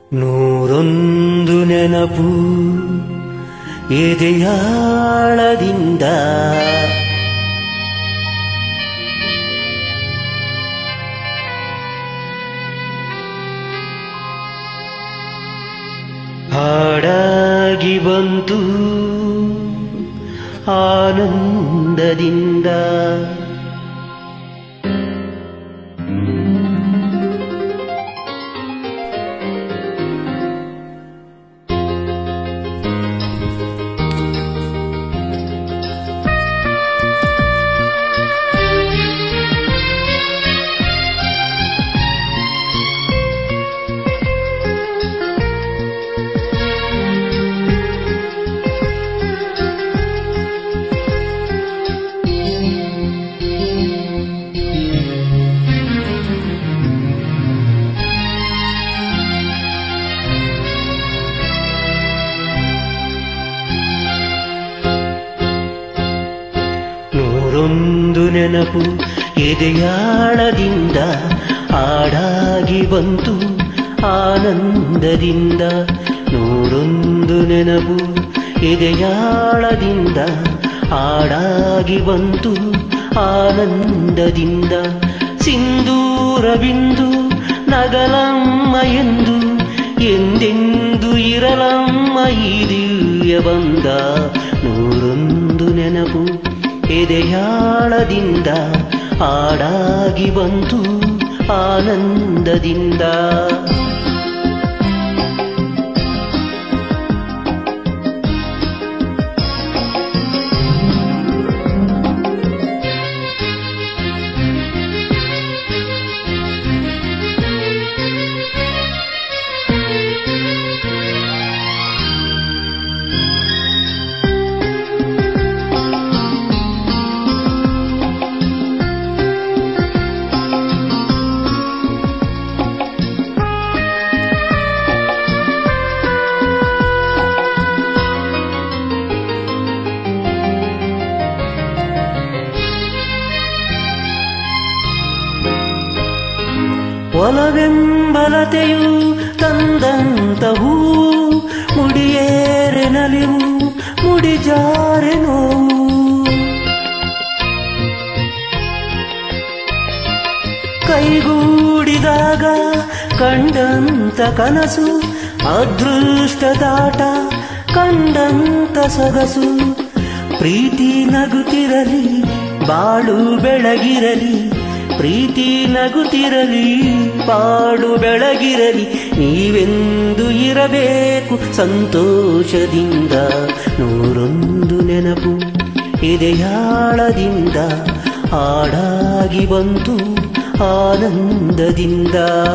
ನೂರೊಂದು ನೆನಪು ಎದೆಯಾಳದಿಂದ ಹಾಡಾಗಿ ಬಂತು ಆನಂದದಿಂದ ನೂರೊಂದು ನೆನಪು ಎದೆಯಾಳದಿಂದ ಆಡಾಗಿ ಬಂತು ಆನಂದದಿಂದ ನೂರೊಂದು ನೆನಪು ಎದೆಯಾಳದಿಂದ ಆಡಾಗಿ ಬಂತು ಆನಂದದಿಂದ ಸಿಂಧೂರ ಬಿಂದು ನಗಲಮ್ಮ ಎಂದು ಎಂದೆಂದು ಇರಲಮ್ಮ ಈ ದಿವ್ಯ ಬಂದ ನೂರೊಂದು ನೆನಪು ಎದೆಯಾಳದಿಂದ ಆಡಾಗಿ ಬಂತು ಆನಂದದಿಂದ ಒಲವೆಂಬಲತೆಯು ತಂದಂತ ಹೂ ಮುಡಿಯೇರೆ ನಲಿವು ಮುಡಿಜಾರೆ ನೋವು ಕೈಗೂಡಿದಾಗ ಕಂಡಂತ ಕನಸು ಅದೃಷ್ಟದಾಟ ಕಂಡಂತ ಸೊಗಸು ಪ್ರೀತಿ ನಗುತ್ತಿರಲಿ ಬಾಳು ಬೆಳಗಿರಲಿ ಪ್ರೀತಿ ನಗುತ್ತಿರಲಿ ಬಾಳು ಬೆಳಗಿರಲಿ ನೀವೆಂದು ಇರಬೇಕು ಸಂತೋಷದಿಂದ ನೂರೊಂದು ನೆನಪು ಎದೆಯಾಳದಿಂದ ಹಾಡಾಗಿ ಬಂತು ಆನಂದದಿಂದ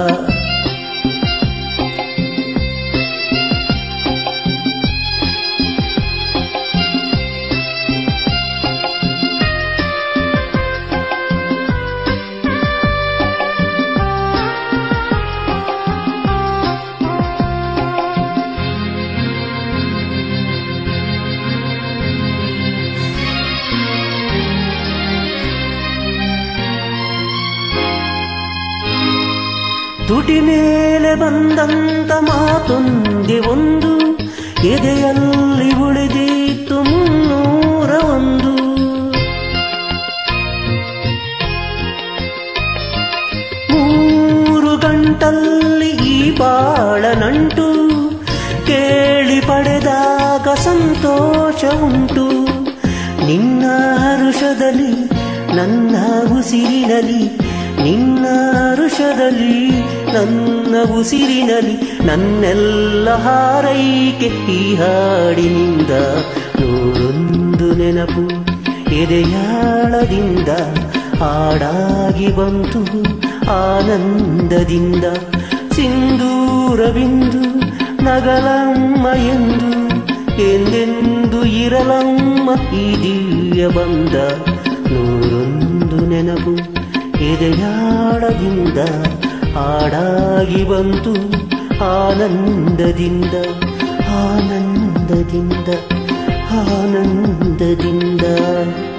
ತುಟಿ ಮೇಲೆ ಬಂದಂತ ಮಾತೊಂದೆ ಒಂದು ಎದೆಯಲ್ಲಿ ಉಳಿದಿತ್ತು ಮುನ್ನೂರ ಒಂದು ಮೂರು ಗಂಟಲ್ಲಿ ಈ ಬಾಳ ನಂಟು ಕೇಳಿ ಪಡೆದಾಗ ಸಂತೋಷ ಉಂಟು ನಿನ್ನ ಹರುಷದಲ್ಲಿ ನನ್ನ ಉಸಿರಿನಲಿ ನಿನ್ನ ಹರುಷದಲ್ಲಿ ನನ್ನ ಉಸಿರಿನಲಿ ನನ್ನೆಲ್ಲ ಹಾರೈಕೆ ಈ ಹಾಡಿನಿಂದ ನೂರೊಂದು ನೆನಪು ಎದೆಯಾಳದಿಂದ ಹಾಡಾಗಿ ಬಂತು ಆನಂದದಿಂದ ಸಿಂಧೂರ ಬಿಂದು ನಗಲಮ್ಮ ಎಂದು ಎಂದೆಂದು ಇರಲಮ್ಮ ಈ ದಿವ್ಯ ಬಂದ ನೂರೊಂದು ನೆನಪು ಎದೆಯಾಳದಿಂದ ಹಾಡಾಗಿ ಬಂತು ಆನಂದದಿಂದ ಆನಂದದಿಂದ ಆನಂದದಿಂದ